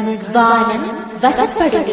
வானம் வசப்படுமே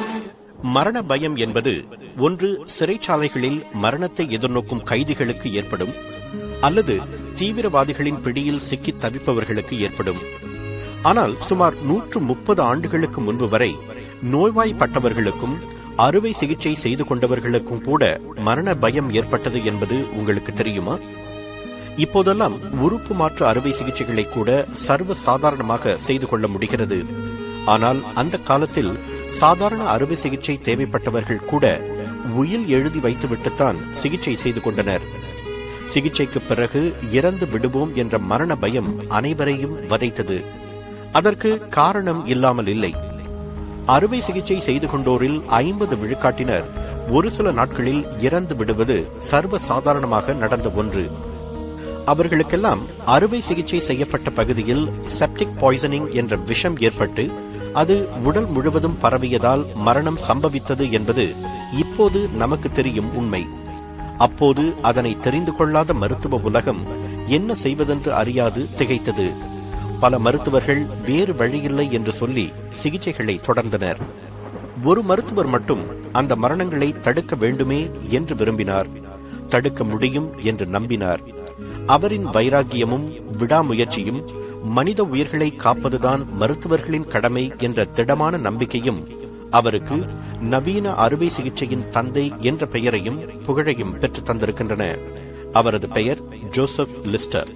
மரண பயம் என்பது ஒன்று சிறைச்சாலைகளில் மரணத்தை எதிர்நோக்கும் கைதிகளுக்கு ஏற்படும் அல்லது தீவிரவாதிகளின் பிடியில் சிக்கித் தவிப்பவர்களுக்கு ஏற்படும் ஆனால் சுமார் நூற்று முப்பது ஆண்டுகளுக்கு முன்பு வரை நோய்வாய்ப்பட்டவர்களுக்கும் அறுவை சிகிச்சை செய்து கொண்டவர்களுக்கும் கூட மரண பயம் ஏற்பட்டது என்பது உங்களுக்கு தெரியுமா இப்போதெல்லாம் உறுப்பு மாற்று அறுவை சிகிச்சைகளை கூட சர்வ சாதாரணமாக செய்து கொள்ள முடிகிறது ஆனால் அந்த காலத்தில் சாதாரண அறுவை சிகிச்சை தேவைப்பட்டவர்கள் கூட உயில் எழுதி வைத்துவிட்டுத்தான் சிகிச்சை செய்து கொண்டனர் சிகிச்சைக்கு பிறகு இறந்து விடுவோம் என்ற மரண பயம் அனைவரையும் வதைத்தது அதற்கு காரணம் இல்லாமல் இல்லை அறுவை சிகிச்சை செய்து கொண்டோரில் ஐம்பது விழுக்காட்டினர் ஒரு சில நாட்களில் இறந்து விடுவது சர்வ சாதாரணமாக நடந்த ஒன்று அவர்களுக்கெல்லாம் அறுவை சிகிச்சை செய்யப்பட்ட பகுதியில் செப்டிக் பாய்சனிங் என்ற விஷம் ஏற்பட்டு அது உடல் முழுவதும் பரவியதால் மரணம் சம்பவித்தது என்பது இப்போது நமக்கு தெரியும் உண்மை அப்போது அதனை தெரிந்து கொள்ளாத மருத்துவ உலகம் என்ன செய்வதென்று அறியாது திகைத்தது பல மருத்துவர்கள் வேறு வழியில்லை என்று சொல்லி சிகிச்சைகளை தொடர்ந்தனர் ஒரு மருத்துவர் மட்டும் அந்த மரணங்களை தடுக்க வேண்டுமே என்று விரும்பினார் தடுக்க முடியும் என்று நம்பினார் அவரின் வைராகியமும் விடாமுயற்சியும் மனித உயிர்களை காப்பதுதான் மருத்துவர்களின் கடமை என்ற திடமான நம்பிக்கையும் அவருக்கு நவீன அறுவை சிகிச்சையின் தந்தை என்ற பெயரையும் புகழையும் பெற்றுத் தந்திருக்கின்றன அவரது பெயர் ஜோசப் லிஸ்டர்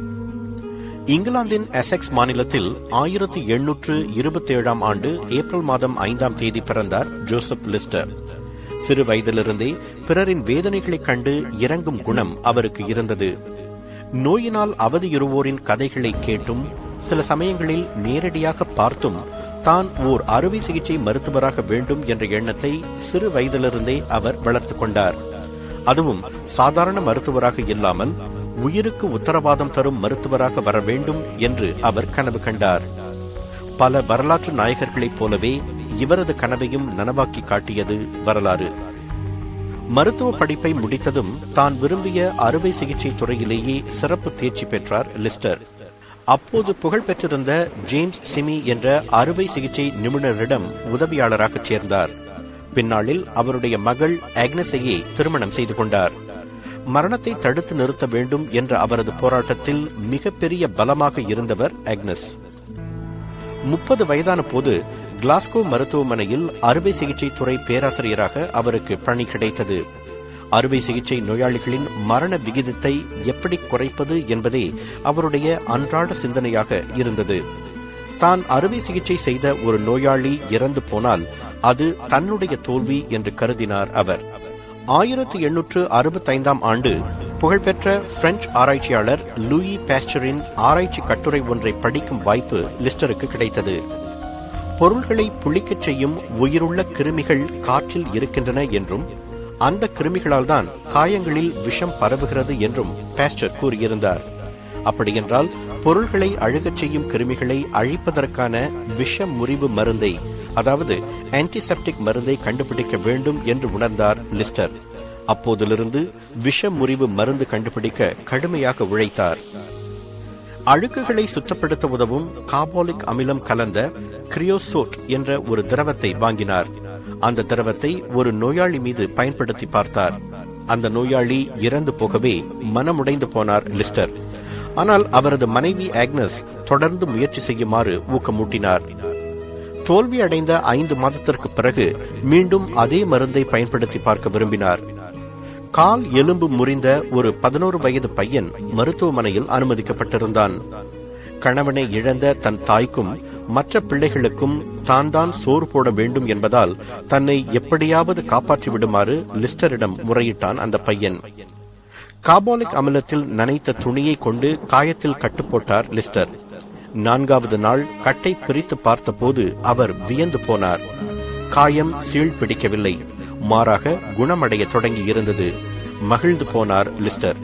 இங்கிலாந்தின் எசெக்ஸ் மாநிலத்தில் ஆயிரத்தி எண்ணூற்று இருபத்தி ஏழாம் ஆண்டு ஏப்ரல் மாதம் ஐந்தாம் தேதி பிறந்தார் ஜோசப் லிஸ்டர் சிறு வயதிலிருந்தே பிறரின் வேதனைகளைக் கண்டு இறங்கும் குணம் அவருக்கு இருந்தது நோயினால் அவதியுறுவோரின் கதைகளை கேட்டும் சில சமயங்களில் நேரடியாக பார்த்தும் தான் ஓர் அறுவை சிகிச்சை மருத்துவராக வேண்டும் என்ற எண்ணத்தை சிறு வயதிலிருந்தே அவர் வளர்த்துக் கொண்டார் அதுவும் சாதாரண மருத்துவராக இல்லாமல் உயிருக்கு உத்தரவாதம் தரும் மருத்துவராக வர வேண்டும் என்று அவர் கனவு கண்டார் பல வரலாற்று நாயகர்களைப் போலவே இவரது கனவையும் நனவாக்கி காட்டியது வரலாறு மருத்துவ படிப்பை முடித்ததும் தான் விரும்பிய அறுவை சிகிச்சை துறையிலேயே சிறப்பு தேர்ச்சி பெற்றார் லிஸ்டர் அப்போது புகழ் பெற்றிருந்த ஜேம்ஸ் சிமி என்ற அறுவை சிகிச்சை நிபுணரிடம் உதவியாளராக சேர்ந்தார் பின்னாளில் அவருடைய மகள் ஆக்னஸையே திருமணம் செய்து கொண்டார் மரணத்தை தடுத்து நிறுத்த வேண்டும் என்ற அவரது போராட்டத்தில் மிகப்பெரிய பலமாக இருந்தவர் ஆக்னஸ் முப்பது வயதான போது கிளாஸ்கோ மருத்துவமனையில் அறுவை சிகிச்சை துறை பேராசிரியராக அவருக்கு பணி கிடைத்தது அறுவை சிகிச்சை நோயாளிகளின் மரண விகிதத்தை எப்படி குறைப்பது என்பதே அவருடைய அன்றாட சிந்தனையாக இருந்தது தான் அறுவை சிகிச்சை செய்த ஒரு நோயாளி இறந்து போனால் அது தன்னுடைய தோல்வி என்று கருதினார் அவர் ஆயிரத்தி எண்ணூற்று அறுபத்தைந்தாம் ஆண்டு புகழ்பெற்ற பிரெஞ்சு ஆராய்ச்சியாளர் லூயி பாஸ்டரின் ஆராய்ச்சி கட்டுரை ஒன்றை படிக்கும் வாய்ப்பு லிஸ்டருக்கு கிடைத்தது பொருள்களை புளிக்கச் செய்யும் உயிருள்ள கிருமிகள் காற்றில் இருக்கின்றன என்றும் அந்த கிருமிகளால் தான் காயங்களில் விஷம் பரவுகிறது என்றும் பாஸ்டர் கூறியிருந்தார் அப்படியென்றால் பொருள்களை அழுகச் செய்யும் கிருமிகளை அழிப்பதற்கான விஷ முறிவு மருந்தை அதாவது ஆன்டிசெப்டிக் மருந்தை கண்டுபிடிக்க வேண்டும் என்று உணர்ந்தார் லிஸ்டர் அப்போதிலிருந்து விஷ முறிவு மருந்து கண்டுபிடிக்க கடுமையாக உழைத்தார் அழுக்குகளை சுத்தப்படுத்த உதவும் காபோலிக் அமிலம் கலந்த கிரியோசோட் என்ற ஒரு திரவத்தை வாங்கினார் அந்த திரவத்தை ஒரு நோயாளி மீது பயன்படுத்தி பார்த்தார் அந்த நோயாளி இறந்து போகவே மனமுடைந்து போனார் லிஸ்டர் ஆனால் அவரது மனைவி ஆக்னஸ் தொடர்ந்து முயற்சி செய்யுமாறு ஊக்கமூட்டினார் தோல்வி அடைந்த ஐந்து மாதத்திற்கு பிறகு மீண்டும் அதே மருந்தை பயன்படுத்தி பார்க்க விரும்பினார் கால் எலும்பு முறிந்த ஒரு பதினோரு வயது பையன் மருத்துவமனையில் அனுமதிக்கப்பட்டிருந்தான் கணவனை இழந்த தன் தாய்க்கும் மற்ற பிள்ளைகளுக்கும் தான் தான் சோறு போட வேண்டும் என்பதால் தன்னை எப்படியாவது காப்பாற்றி விடுமாறு லிஸ்டரிடம் முறையிட்டான் அந்த பையன் காபாலிக் அமிலத்தில் நனைத்த துணியை கொண்டு காயத்தில் கட்டுப்போட்டார் லிஸ்டர் நான்காவது நாள் கட்டை பிரித்து பார்த்தபோது அவர் வியந்து போனார் காயம் சீழ் பிடிக்கவில்லை மாறாக குணமடைய தொடங்கி இருந்தது மகிழ்ந்து போனார் லிஸ்டர்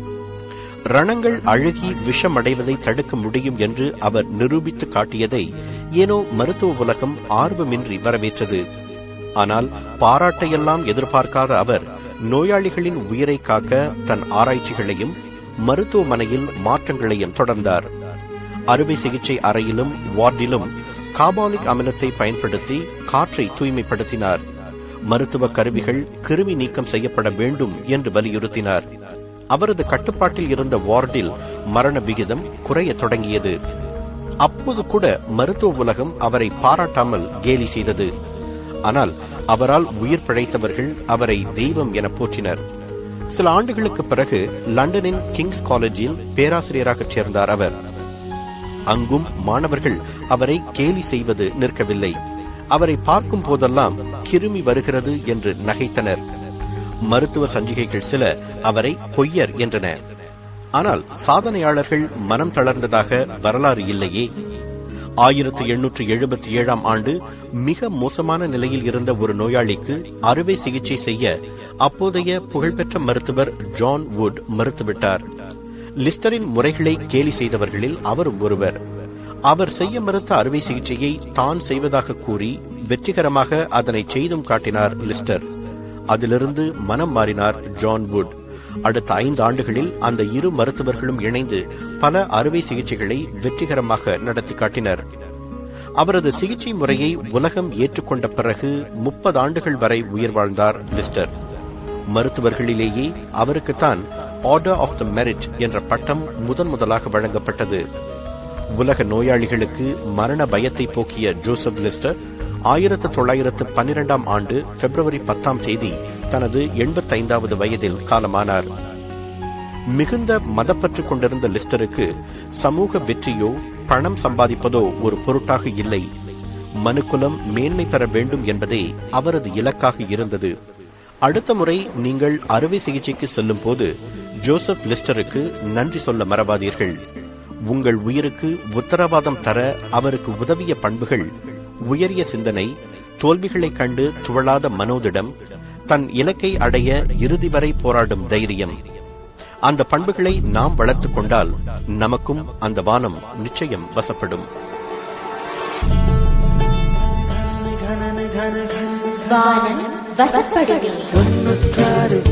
ரணங்கள் அழுகி விஷமடைவதை தடுக்க முடியும் என்று அவர் நிரூபித்து காட்டியதை ஏனோ மருத்துவ உலகம் ஆர்வமின்றி வரவேற்றது ஆனால் பாராட்டையெல்லாம் எதிர்பார்க்காத அவர் நோயாளிகளின் உயிரை காக்க தன் ஆராய்ச்சிகளையும் மருத்துவமனையில் மாற்றங்களையும் தொடர்ந்தார் அறுவை சிகிச்சை அறையிலும் வார்டிலும் காபாலிக் அமிலத்தை பயன்படுத்தி காற்றை தூய்மைப்படுத்தினார் மருத்துவ கருவிகள் கிருமி நீக்கம் செய்யப்பட வேண்டும் என்று வலியுறுத்தினார் அவரது கட்டுப்பாட்டில் இருந்த வார்டில் மரண விகிதம் குறைய தொடங்கியது அப்போது கூட மருத்துவ உலகம் அவரை பாராட்டாமல் கேலி செய்தது ஆனால் அவரால் உயிர் பிழைத்தவர்கள் அவரை தெய்வம் என போற்றினர் சில ஆண்டுகளுக்கு பிறகு லண்டனின் கிங்ஸ் காலேஜில் பேராசிரியராக சேர்ந்தார் அவர் அங்கும் மாணவர்கள் அவரை கேலி செய்வது நிற்கவில்லை அவரை பார்க்கும் போதெல்லாம் கிருமி வருகிறது என்று நகைத்தனர் மருத்துவ சஞ்சிகைகள் சில அவரை பொய்யர் என்றன ஆனால் சாதனையாளர்கள் மனம் தளர்ந்ததாக வரலாறு இல்லையே ஆயிரத்தி எண்ணூற்று எழுபத்தி ஏழாம் ஆண்டு மிக மோசமான நிலையில் இருந்த ஒரு நோயாளிக்கு அறுவை சிகிச்சை செய்ய அப்போதைய புகழ்பெற்ற மருத்துவர் ஜான் வுட் மறுத்துவிட்டார் லிஸ்டரின் முறைகளை கேலி செய்தவர்களில் அவரும் ஒருவர் அவர் செய்ய மறுத்த அறுவை சிகிச்சையை தான் செய்வதாக கூறி வெற்றிகரமாக அதனை செய்தும் காட்டினார் லிஸ்டர் அதிலிருந்து மனம் மாறினார் ஜான் வுட் அடுத்த ஐந்து ஆண்டுகளில் அந்த இரு மருத்துவர்களும் இணைந்து பல அறுவை சிகிச்சைகளை வெற்றிகரமாக நடத்தி காட்டினர் அவரது சிகிச்சை முறையை உலகம் ஏற்றுக்கொண்ட பிறகு முப்பது ஆண்டுகள் வரை உயிர் வாழ்ந்தார் லிஸ்டர் மருத்துவர்களிலேயே அவருக்குத்தான் ஆர்டர் ஆஃப் த மெரிட் என்ற பட்டம் முதன் முதலாக வழங்கப்பட்டது உலக நோயாளிகளுக்கு மரண பயத்தை போக்கிய ஜோசப் லிஸ்டர் ஆயிரத்து தொள்ளாயிரத்து பன்னிரெண்டாம் ஆண்டு பிப்ரவரி பத்தாம் தேதி தனது எண்பத்தைந்தாவது வயதில் காலமானார் மிகுந்த மதப்பற்று கொண்டிருந்த லிஸ்டருக்கு சமூக வெற்றியோ பணம் சம்பாதிப்பதோ ஒரு பொருட்டாக இல்லை மனுக்குலம் மேன்மை பெற வேண்டும் என்பதே அவரது இலக்காக இருந்தது அடுத்த முறை நீங்கள் அறுவை சிகிச்சைக்கு செல்லும் போது ஜோசப் லிஸ்டருக்கு நன்றி சொல்ல மறவாதீர்கள் உங்கள் உயிருக்கு உத்தரவாதம் தர அவருக்கு உதவிய பண்புகள் உயரிய சிந்தனை தோல்விகளைக் கண்டு துவளாத மனோதிடம் தன் இலக்கை அடைய இறுதி வரை போராடும் தைரியம் அந்த பண்புகளை நாம் வளர்த்துக் கொண்டால் நமக்கும் அந்த வானம் நிச்சயம் வசப்படும் வானம் வசப்படுமே தொண்ணூற்றாறு